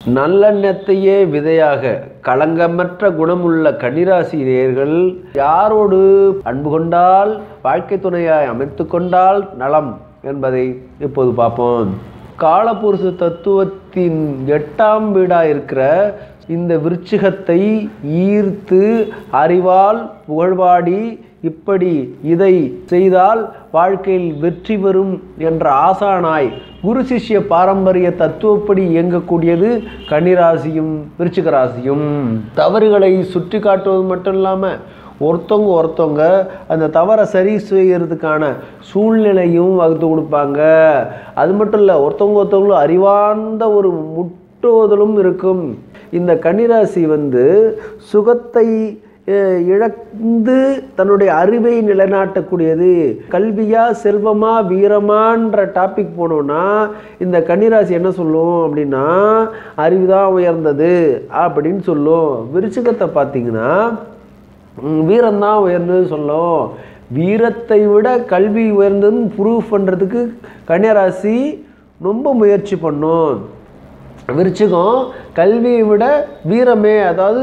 நல்லெண்ணத்தையே விதையாக களங்கமற்ற குணமுள்ள கன்னிராசி நேயர்கள் யாரோடு அன்பு கொண்டால் வாழ்க்கை துணையாய் அமைத்து கொண்டால் நலம் என்பதை இப்போது பார்ப்போம் காலபுருஷ தத்துவத்தின் எட்டாம் வீடாக இருக்கிற இந்த விருச்சிகத்தை ஈர்த்து அறிவால் புகழ்வாடி இப்படி இதை செய்தால் வாழ்க்கையில் வெற்றி பெறும் என்ற ஆசானாய் குரு சிஷ்ய பாரம்பரிய தத்துவப்படி இயங்கக்கூடியது கன்னிராசியும் விருச்சிக ராசியும் தவறுகளை சுட்டி காட்டுவது மட்டும் இல்லாமல் ஒருத்தவங்க ஒருத்தவங்க அந்த தவறை சரி செய்யறதுக்கான சூழ்நிலையும் வகுத்து கொடுப்பாங்க அது மட்டும் இல்லை ஒருத்தவங்க ஒருத்தவங்களும் அறிவார்ந்த ஒரு முட்டுவதலும் இருக்கும் இந்த கன்னிராசி வந்து சுகத்தை அஹ், இழந்து தன்னுடைய அறிவை நிலைநாட்டக்கூடியது கல்வியா செல்வமா வீரமான்ற டாபிக் போனோம்னா இந்த கன்னிராசி என்ன சொல்லும் அப்படின்னா அறிவு தான் உயர்ந்தது அப்படின்னு சொல்லும் விருச்சிகத்தை பார்த்தீங்கன்னா ம், வீரம்தான் உயர்ந்தது சொல்லும் வீரத்தை விட கல்வி உயர்ந்ததுன்னு ப்ரூவ் பண்ணுறதுக்கு கன்னிராசி ரொம்ப முயற்சி பண்ணும் விருச்சிகம் கல்வியை விட வீரமே அதாவது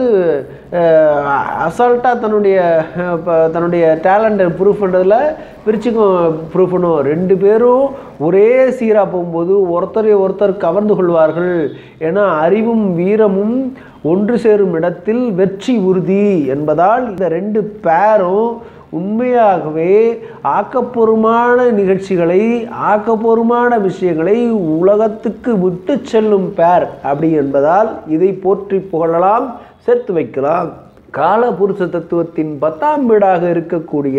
அசால்ட்டாக தன்னுடைய அஹ், ப- தன்னுடைய டேலண்ட்டை ப்ரூவ் பண்ணுறதுல விருச்சிகம் ப்ரூவ் பண்ணும் ரெண்டு பேரும் ஒரே சீராக போகும்போது ஒருத்தரை ஒருத்தர் கவர்ந்து கொள்வார்கள் ஏன்னா அறிவும் வீரமும் ஒன்று சேரும் இடத்தில் வெற்றி உறுதி என்பதால் இந்த ரெண்டு பேரும் உண்மையாகவே ஆக்கப்பூர்வமான நிகழ்ச்சிகளை ஆக்கப்பூர்வமான விஷயங்களை உலகத்துக்கு விட்டு செல்லும் பேர் அப்படி என்பதால் இதை போற்றி புகழலாம் சேர்த்து வைக்கலாம் காலபுருஷ தத்துவத்தின் பத்தாம் வீடாக இருக்கக்கூடிய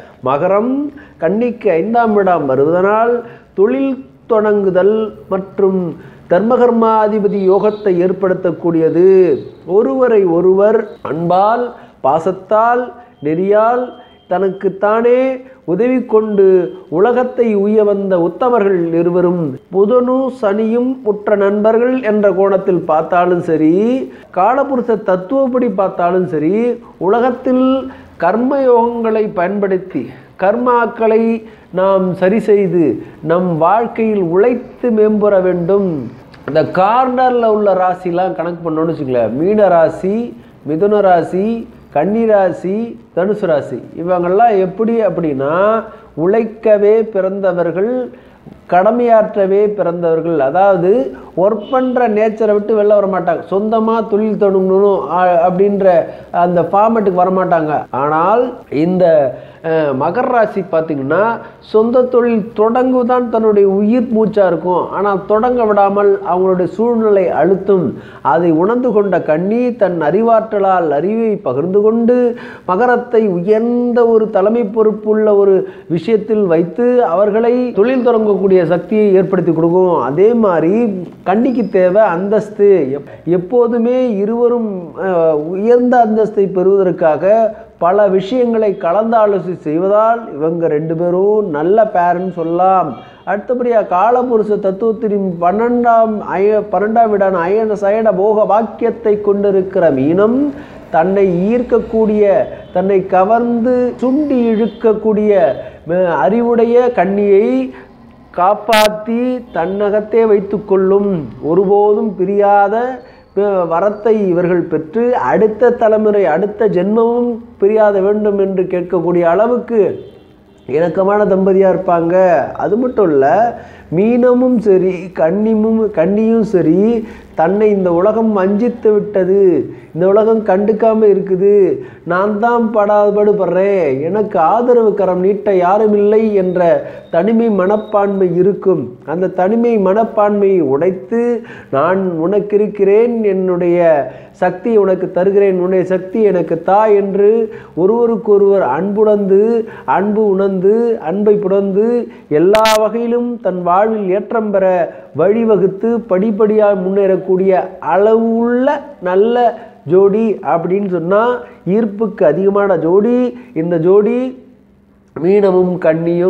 மகரம் கன்னிக்கு ஐந்தாம் வீடாம் வருவதனால் தொழில் தொடங்குதல் மற்றும் தர்மகர்மாதிபதி யோகத்தை ஏற்படுத்தக்கூடியது ஒருவரை ஒருவர் அன்பால் பாசத்தால் நெறியால் தனக்குத்தானே உதவி கொண்டு உலகத்தை உய்ய வந்த உத்தமர்கள் இருவரும் புதனு சனியும் உற்ற நண்பர்கள் என்ற கோணத்தில் பார்த்தாலும் சரி காலபுருஷ தத்துவப்படி பார்த்தாலும் சரி உலகத்தில் கர்மயோகங்களை பயன்படுத்தி கர்மாக்களை நாம் சரி செய்து நம் வாழ்க்கையில் உழைத்து மேம்பெற வேண்டும் இந்த கார்னரில் உள்ள ராசிலாம் கணக்கு பண்ணோன்னு வச்சுக்கல மீன ராசி மிதுன ராசி கன்னி ராசி தனுசு ராசி இவங்கெல்லாம் எப்படி அப்படின்னா உழைக்கவே பிறந்தவர்கள் கடமையாற்றவே பிறந்தவர்கள் அதாவது ஒர்க் பண்ணுற நேச்சரை விட்டு வெளில வர மாட்டாங்க சொந்தமாக தொழில் தொடங்கணும் ஆ- அப்படின்ற அந்த ஃபார்மேட்டுக்கு வரமாட்டாங்க ஆனால் இந்த அஹ், மகர ராசி பார்த்திங்கன்னா சொந்த தொழில் தொடங்குதான் தன்னுடைய உயிர் மூச்சாக இருக்கும் ஆனால் தொடங்க விடாமல் அவங்களுடைய சூழ்நிலை அழுத்தும் அதை உணர்ந்து கொண்ட கண்ணி தன் அறிவாற்றலால் அறிவை பகிர்ந்து கொண்டு மகரத்தை உயர்ந்த ஒரு தலைமை பொறுப்புள்ள ஒரு விஷயத்தில் வைத்து அவர்களை தொழில் தொடங்கக்கூடிய சக்தியை ஏற்படுத்தி கொடுக்கும் அதே மாதிரி கண்ணிக்கு தேவை அந்தஸ்து எப்- எப்போதுமே இருவரும் அஹ், உயர்ந்த அந்தஸ்தை பெறுவதற்காக பல விஷயங்களை கலந்தாலோசி செய்வதால் இவங்க ரெண்டு பேரும் நல்ல பேரன்னு சொல்லலாம் அடுத்தபடியாக காலபுருஷ தத்துவத்தின் பன்னெண்டாம் அய பன்னெண்டாம் வீடான அயன சயன போக வாக்கியத்தை கொண்டிருக்கிற மீனம் தன்னை ஈர்க்கக்கூடிய தன்னை கவர்ந்து சுண்டி இழுக்கக்கூடிய அஹ், அறிவுடைய கண்ணியை காப்பாற்றி தன்னகத்தே வைத்துக்கொள்ளும் ஒருபோதும் பிரியாத அஹ், வரத்தை இவர்கள் பெற்று அடுத்த தலைமுறை அடுத்த ஜென்மமும் பிரியாத வேண்டும் என்று கேட்கக்கூடிய அளவுக்கு இணக்கமான தம்பதியாக இருப்பாங்க அது மட்டும் இல்லை மீனமும் சரி கன்னிமும் கன்னியும் சரி தன்னை இந்த உலகம் வஞ்சித்து விட்டது இந்த உலகம் கண்டுக்காம இருக்குது நான் தான் படாதபாடு படுறேன் எனக்கு ஆதரவு கரம் நீட்ட யாரும் இல்லை என்ற தனிமை மனப்பான்மை இருக்கும் அந்த தனிமை மனப்பான்மையை உடைத்து நான் உனக்கு இருக்கிறேன் என்னுடைய சக்தி உனக்கு தருகிறேன் உன்னுடைய சக்தி எனக்கு தா என்று ஒருவருக்கொருவர் அன்புணர்ந்து அன்பு உணர்ந்து அன்பை புணர்ந்து எல்லா வகையிலும் தன் வாழ்வில் ஏற்றம் பெற வழிவகுத்து படிப்படியாக முன்னேறக்கூடிய அளவுள்ள நல்ல ஜோடி அப்படின்னு சொன்னால் ஈர்ப்புக்கு அதிகமான ஜோடி இந்த ஜோடி மீனமும் கன்னியும்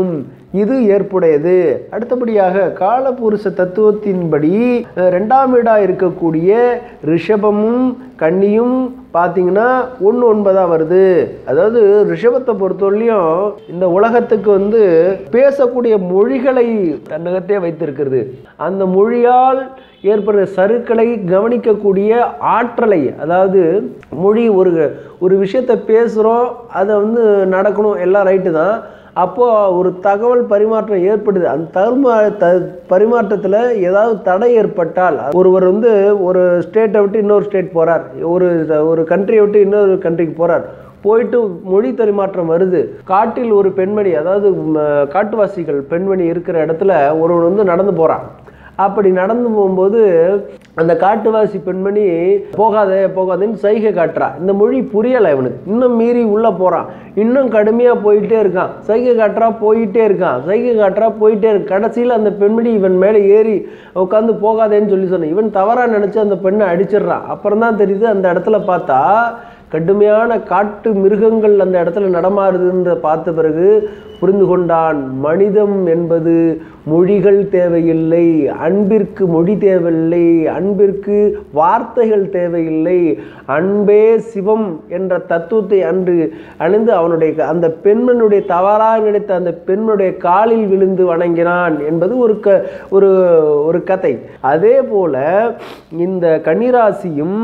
இது ஏற்புடையது அடுத்தபடியாக காலபுருஷ தத்துவத்தின்படி அஹ், ரெண்டாம் வீடாக இருக்கக்கூடிய ரிஷபமும் கன்னியும் பார்த்தீங்கன்னா ஒன்று ஒன்பதாக வருது அதாவது ரிஷபத்தை பொறுத்தவரையிலையும் இந்த உலகத்துக்கு வந்து பேசக்கூடிய மொழிகளை தன்னகத்தே வைத்திருக்கிறது அந்த மொழியால் ஏற்படுற சருக்களை கவனிக்கக்கூடிய ஆற்றலை அதாவது மொழி ஒரு ஒரு விஷயத்தை பேசுகிறோம் அதை வந்து நடக்கணும் எல்லாம் ரைட்டு தான் அப்போது ஒரு தகவல் பரிமாற்றம் ஏற்படுது அந்த தருமா த பரிமாற்றத்தில் ஏதாவது தடை ஏற்பட்டால் ஒருவர் வந்து ஒரு ஸ்டேட்டை விட்டு இன்னொரு ஸ்டேட் போகிறார் ஒரு ஒரு கண்ட்ரியை விட்டு இன்னொரு கண்ட்ரிக்கு போகிறார் போயிட்டு மொழி பரிமாற்றம் வருது காட்டில் ஒரு பெண்மணி அதாவது ம, காட்டுவாசிகள் பெண்மணி இருக்கிற இடத்துல ஒருவன் வந்து நடந்து போகிறான் அப்படி நடந்து போகும்போது அந்த காட்டுவாசி பெண்மணி போகாதே போகாதேன்னு சைகை காட்டுறா இந்த மொழி புரியலை இவனுக்கு இன்னும் மீறி உள்ளே போகிறான் இன்னும் கடுமையாக போயிட்டே இருக்கான் சைகை காட்டுறா போயிட்டே இருக்கான் சைகை காட்டுறா போயிட்டே இருக்கு கடைசியில் அந்த பெண்மணி இவன் மேலே ஏறி உட்காந்து போகாதேன்னு சொல்லி சொன்னான் இவன் தவறாக நினச்சி அந்த பெண்ணை அடிச்சிடுறான் அப்புறம் தான் தெரியுது அந்த இடத்துல பார்த்தா கடுமையான காட்டு மிருகங்கள் அந்த இடத்துல நடமாறுதுன்ற பார்த்த பிறகு புரிந்து கொண்டான் மனிதம் என்பது மொழிகள் தேவையில்லை அன்பிற்கு மொழி தேவையில்லை அன்பிற்கு வார்த்தைகள் தேவையில்லை அன்பே சிவம் என்ற தத்துவத்தை அன்று அணிந்து அவனுடைய க- அந்த பெண்மனுடைய தவறாக நினைத்த அந்த பெண்ணுடைய காலில் விழுந்து வணங்கினான் என்பது ஒரு க ஒரு ஒரு கதை அதே போல இந்த கன்னிராசியும்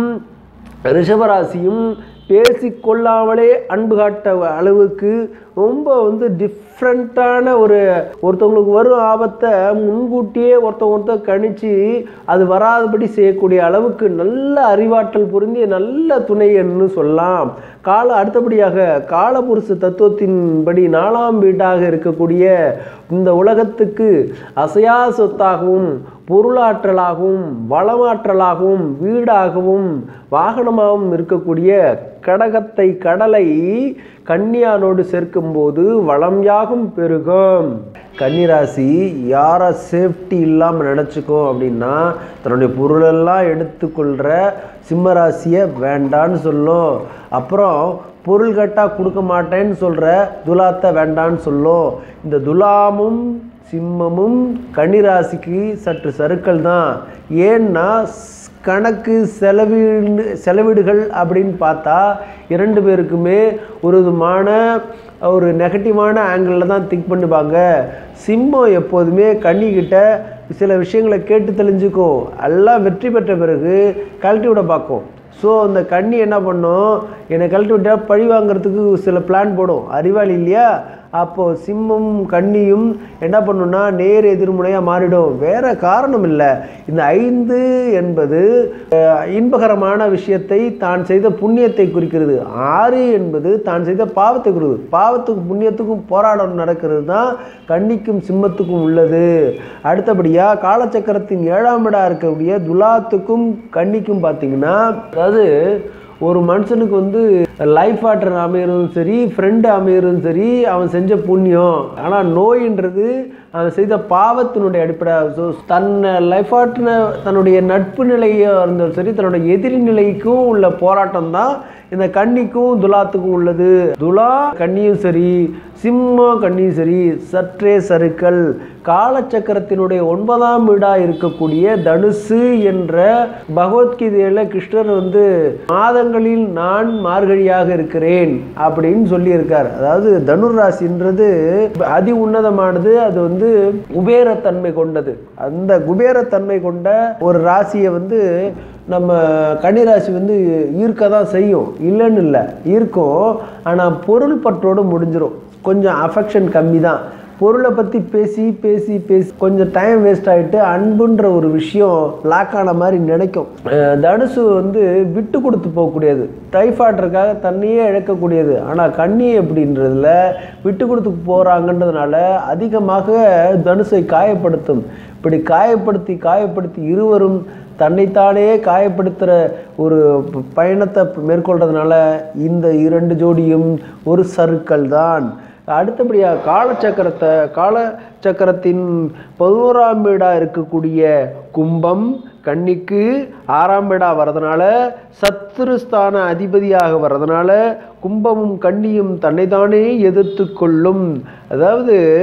ரிஷபராசியும் பேசிக்கொள்ளாமலே அன்பு காட்ட அளவுக்கு ரொம்ப வந்து டிஃப்ரெண்ட்டான ஒரு ஒருத்தவங்களுக்கு வரும் ஆபத்தை முன்கூட்டியே ஒருத்தவங்க ஒருத்தர் கணிச்சு அது வராதபடி செய்யக்கூடிய அளவுக்கு நல்ல அறிவாற்றல் பொருந்திய நல்ல துணைன்னு சொல்லலாம் கால அடுத்தபடியாக காலபுருஷ தத்துவத்தின்படி நாலாம் வீட்டாக இருக்கக்கூடிய இந்த உலகத்துக்கு அசையா சொத்தாகவும் பொருளாற்றலாகவும் வளமாற்றலாகவும் வீடாகவும் வாகனமாகவும் இருக்கக்கூடிய கடகத்தை கடலை கன்னியானோடு சேர்க்கும்போது வளம்யாகும் பெருகும் கன்னிராசி யாரை சேஃப்டி இல்லாமல் நினச்சிக்கோ அப்படின்னா தன்னுடைய பொருளெல்லாம் எடுத்துக்கொள்கிற சிம்மராசியை வேண்டான்னு சொல்லும் அப்புறம் பொருள் கட்டாக கொடுக்க மாட்டேன்னு சொல்கிற துலாத்தை வேண்டான்னு சொல்லும் இந்த துலாமும் சிம்மமும் கன்னிராசிக்கு சற்று சறுக்கல் தான் ஏன்னா ஸ்- கணக்கு செலவீடு செலவீடுகள் அப்படின்னு பார்த்தா இரண்டு பேருக்குமே ஒரு விதமான ஒரு நெகட்டிவான ஆங்கிளில் தான் திங்க் பண்ணுவாங்க சிம்மம் எப்போதுமே கன்னிக்கிட்ட சில விஷயங்களை கேட்டு தெளிஞ்சுக்கும் எல்லாம் வெற்றி பெற்ற பிறகு கழட்டி விட பார்க்கும் ஸோ அந்த கன்னி என்ன பண்ணும் என்னை கழட்டி விட்டா பழி வாங்குறதுக்கு சில பிளான் போடும் அறிவாளி இல்லையா அப்போது சிம்மம் கன்னியும் என்ன பண்ணுன்னா நேர் எதிர்முனையாக மாறிடும் வேற காரணம் இல்லை இந்த ஐந்து என்பது அஹ், இன்பகரமான விஷயத்தை தான் செய்த புண்ணியத்தை குறிக்கிறது ஆறு என்பது தான் செய்த பாவத்தை குறிக்கிறது பாவத்துக்கும் புண்ணியத்துக்கும் போராட்டம் நடக்கிறது தான் கன்னிக்கும் சிம்மத்துக்கும் உள்ளது அடுத்தபடியாக காலச்சக்கரத்தின் ஏழாம் இடம் இருக்கக்கூடிய துலாத்துக்கும் கன்னிக்கும் பார்த்தீங்கன்னா அதாவது ஒரு மனுஷனுக்கு வந்து லைஃப் பார்ட்னர் அமையறதும் சரி ஃப்ரெண்டு அமையறதும் சரி அவன் செஞ்ச புண்ணியம் ஆனால் நோயின்றது அவன் செய்த பாவத்தினுடைய அடிப்படை ஸோ தன்னை லைஃப் பார்ட்னர் தன்னுடைய நட்பு நிலையாக இருந்தாலும் சரி தன்னுடைய எதிரி நிலைக்கும் உள்ள போராட்டம் தான் இந்த கன்னிக்கும் துலாத்துக்கும் உள்ளது துலா கன்னியும் சரி சிம்மம் கன்னியும் சரி சற்றே சறுக்கல் காலச்சக்கரத்தினுடைய ஒன்பதாம் வீடாக இருக்கக்கூடிய தனுசு என்ற பகவத்கீதையில் கிருஷ்ணர் வந்து மாதங்களில் நான் மார்கழியாக இருக்கிறேன் அப்படின்னு சொல்லியிருக்கார் அதாவது தனுர் ராசின்றது அதி உன்னதமானது அது வந்து குபேரத்தன்மை கொண்டது அந்த குபேரத்தன்மை கொண்ட ஒரு ராசியை வந்து நம்ம கன்னிராசி வந்து ஈர்க்க தான் செய்யும் இல்லைன்னு இல்லை ஈர்க்கும் ஆனால் பொருள் பற்றோடு முடிஞ்சிடும் கொஞ்சம் அஃபெக்ஷன் கம்மி தான் பொருளை பற்றி பேசி பேசி பேசி கொஞ்சம் டைம் வேஸ்ட் ஆகிட்டு அன்புன்ற ஒரு விஷயம் லாக் ஆன மாதிரி நினைக்கும் அஹ் தனுசு வந்து விட்டு கொடுத்து போகக்கூடியது டைஃபாய்டுறதுக்காக தண்ணியே இழக்கக்கூடியது ஆனால் கண்ணி அப்படின்றதுல விட்டு கொடுத்து போகிறாங்கன்றதுனால அதிகமாக தனுசை காயப்படுத்தும் இப்படி காயப்படுத்தி காயப்படுத்தி இருவரும் தன்னைத்தானே காயப்படுத்துகிற ஒரு ப- பயணத்தை மேற்கொள்றதுனால இந்த இரண்டு ஜோடியும் ஒரு சறுக்கல் தான் அடுத்தபடியாக காலச்சக்கரத்தை காலச்சக்கரத்தின் பதினோராம் வீடாக இருக்கக்கூடிய கும்பம் கன்னிக்கு ஆறாம் வீடாக வர்றதுனால சத்துருஸ்தான அதிபதியாக வர்றதுனால கும்பமும் கன்னியும் தன்னைத்தானே எதிர்த்து கொள்ளும் அதாவது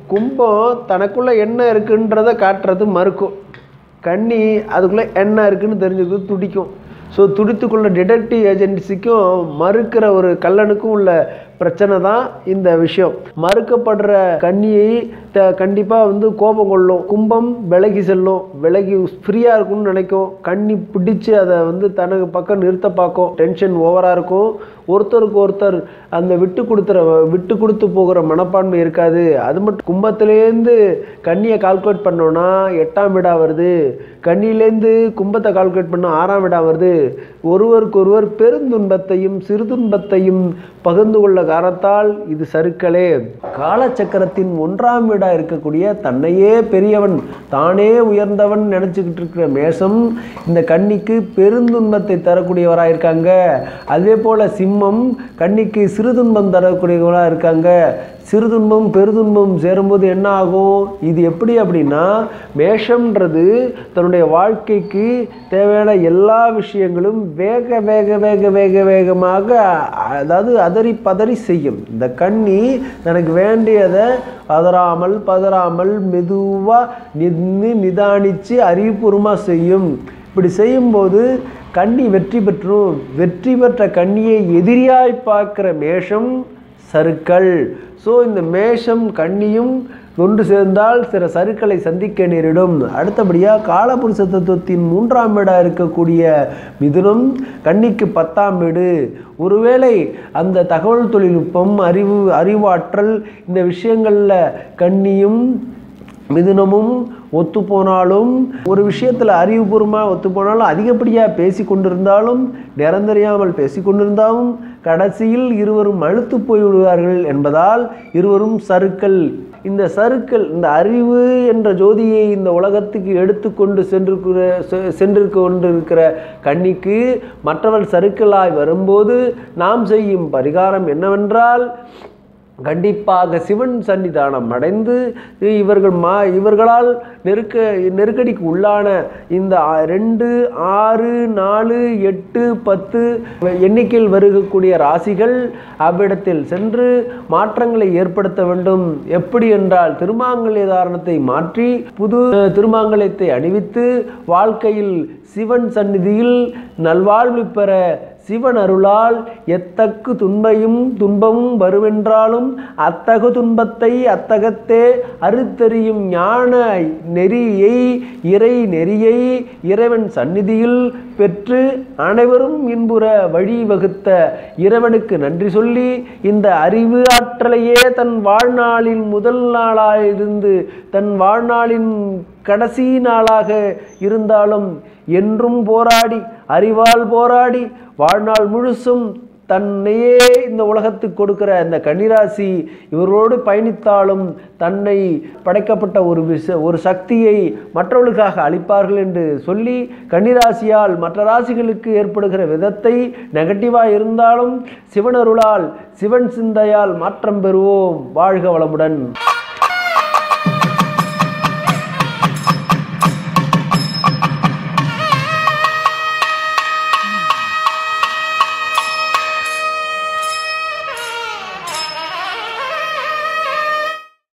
கும்பம் தனக்குள்ளே என்ன இருக்குன்றதை காட்டுறது மறுக்கும் கன்னி அதுக்குள்ளே என்ன இருக்குன்னு தெரிஞ்சது துடிக்கும் ஸோ துடித்துக்குள்ள டிடெக்டிவ் ஏஜென்சிக்கும் மறுக்கிற ஒரு கல்லனுக்கும் உள்ள பிரச்சனை தான் இந்த விஷயம் மறுக்கப்படுற கன்னியை த கண்டிப்பாக வந்து கோபம் கொள்ளும் கும்பம் விலகி செல்லும் விலகி ஃப்ரீயாக இருக்கும்னு நினைக்கும் கன்னி பிடிச்சு அதை வந்து தனக்கு பக்கம் நிறுத்த பார்க்கும் டென்ஷன் ஓவராக இருக்கும் ஒருத்தருக்கு ஒருத்தர் அந்த விட்டு கொடுத்துற விட்டு கொடுத்து போகிற மனப்பான்மை இருக்காது அது மட்டும் கும்பத்திலேருந்து கன்னியை கால்குலேட் பண்ணோன்னா எட்டாம் வீடா வருது கன்னியிலேருந்து கும்பத்தை கால்குலேட் பண்ண ஆறாம் வீடா வருது ஒருவருக்கொருவர் பெருந்துன்பத்தையும் சிறுதுன்பத்தையும் பகிர்ந்து கொள்ள காரணத்தால் இது சருக்களே காலச்சக்கரத்தின் ஒன்றாம் வீடா இருக்கக்கூடிய தன்னையே பெரியவன் தானே உயர்ந்தவன் நினச்சிக்கிட்டு இருக்கிற மேஷம் இந்த கன்னிக்கு பெருந்துன்பத்தை தரக்கூடியவராக இருக்காங்க அதே போல் சிம்மம் கன்னிக்கு சிறுதுன்பம் தரக்கூடியவராக இருக்காங்க சிறுதுன்பம் பெருதுன்பம் சேரும்போது என்ன ஆகும் இது எப்படி அப்படின்னா மேஷம்ன்றது தன்னுடைய வாழ்க்கைக்கு தேவையான எல்லா விஷயங்களும் வேக வேக வேக வேக வேகமாக அதாவது அதறி பதறி செய்யும் இந்த கண்ணி தனக்கு வேண்டியதை பதறாமல் பதறாமல் மெதுவாக நின்று நிதானித்து அறிவுபூர்வமாக செய்யும் இப்படி செய்யும்போது கன்னி வெற்றி பெற்றும் வெற்றி பெற்ற கன்னியை எதிரியாய் பார்க்குற மேஷம் சருக்கள் ஸோ இந்த மேஷம் கன்னியும் ஒன்று சேர்ந்தால் சில சருக்களை சந்திக்க நேரிடும் அடுத்தபடியாக காலபுருஷ தத்துவத்தின் மூன்றாம் வீடாக இருக்கக்கூடிய மிதுனம் கன்னிக்கு பத்தாம் வீடு ஒருவேளை அந்த தகவல் தொழில்நுட்பம் அறிவு அறிவாற்றல் இந்த விஷயங்களில் கன்னியும் மிதுனமும் ஒத்து போனாலும் ஒரு விஷயத்தில் அறிவுபூர்வமாக ஒத்து போனாலும் அதிகப்படியாக பேசி கொண்டிருந்தாலும் நிரந்தரியாமல் பேசி கொண்டிருந்தாலும் கடைசியில் இருவரும் அழுத்து போய் விடுவார்கள் என்பதால் இருவரும் சருக்கள் இந்த சருக்கள் இந்த அறிவு என்ற ஜோதியை இந்த உலகத்துக்கு எடுத்துக்கொண்டு சென்றிருக்கிற செ- சென்று கொண்டிருக்கிற கன்னிக்கு மற்றவர் சருக்களாய் வரும்போது நாம் செய்யும் பரிகாரம் என்னவென்றால் கண்டிப்பாக சிவன் சன்னிதானம் அடைந்து இவர்கள் மா இவர்களால் நெருக்க நெருக்கடிக்கு உள்ளான இந்த ஆ- ரெண்டு ஆறு நாலு எட்டு பத்து எண்ணிக்கையில் வருகக்கூடிய ராசிகள் அவ்விடத்தில் சென்று மாற்றங்களை ஏற்படுத்த வேண்டும் எப்படி என்றால் திருமாங்கல்ய தாரணத்தை மாற்றி புது அஹ், திருமாங்கல்யத்தை அணிவித்து வாழ்க்கையில் சிவன் சந்நிதியில் நல்வாழ்வு பெற சிவன் அருளால் எத்தக்கு துன்பையும் துன்பமும் வருவென்றாலும் அத்தகு துன்பத்தை அத்தகத்தே அறுத்தறியும் ஞான நெறியை இறை நெறியை இறைவன் சந்நிதியில் பெற்று அனைவரும் இன்புற வழி வகுத்த இறைவனுக்கு நன்றி சொல்லி இந்த அறிவு ஆற்றலையே தன் வாழ்நாளின் முதல் நாளாயிருந்து தன் வாழ்நாளின் கடைசி நாளாக இருந்தாலும் என்றும் போராடி அறிவால் போராடி வாழ்நாள் முழுசும் தன்னையே இந்த உலகத்துக்கு கொடுக்கிற இந்த கன்னிராசி இவரோடு பயணித்தாலும் தன்னை படைக்கப்பட்ட ஒரு விஷ ஒரு சக்தியை மற்றவர்களுக்காக அளிப்பார்கள் என்று சொல்லி கன்னிராசியால் மற்ற ராசிகளுக்கு ஏற்படுகிற விதத்தை நெகட்டிவாக இருந்தாலும் சிவனருளால் சிவன் சிந்தையால் மாற்றம் பெறுவோம் வாழ்க வளமுடன்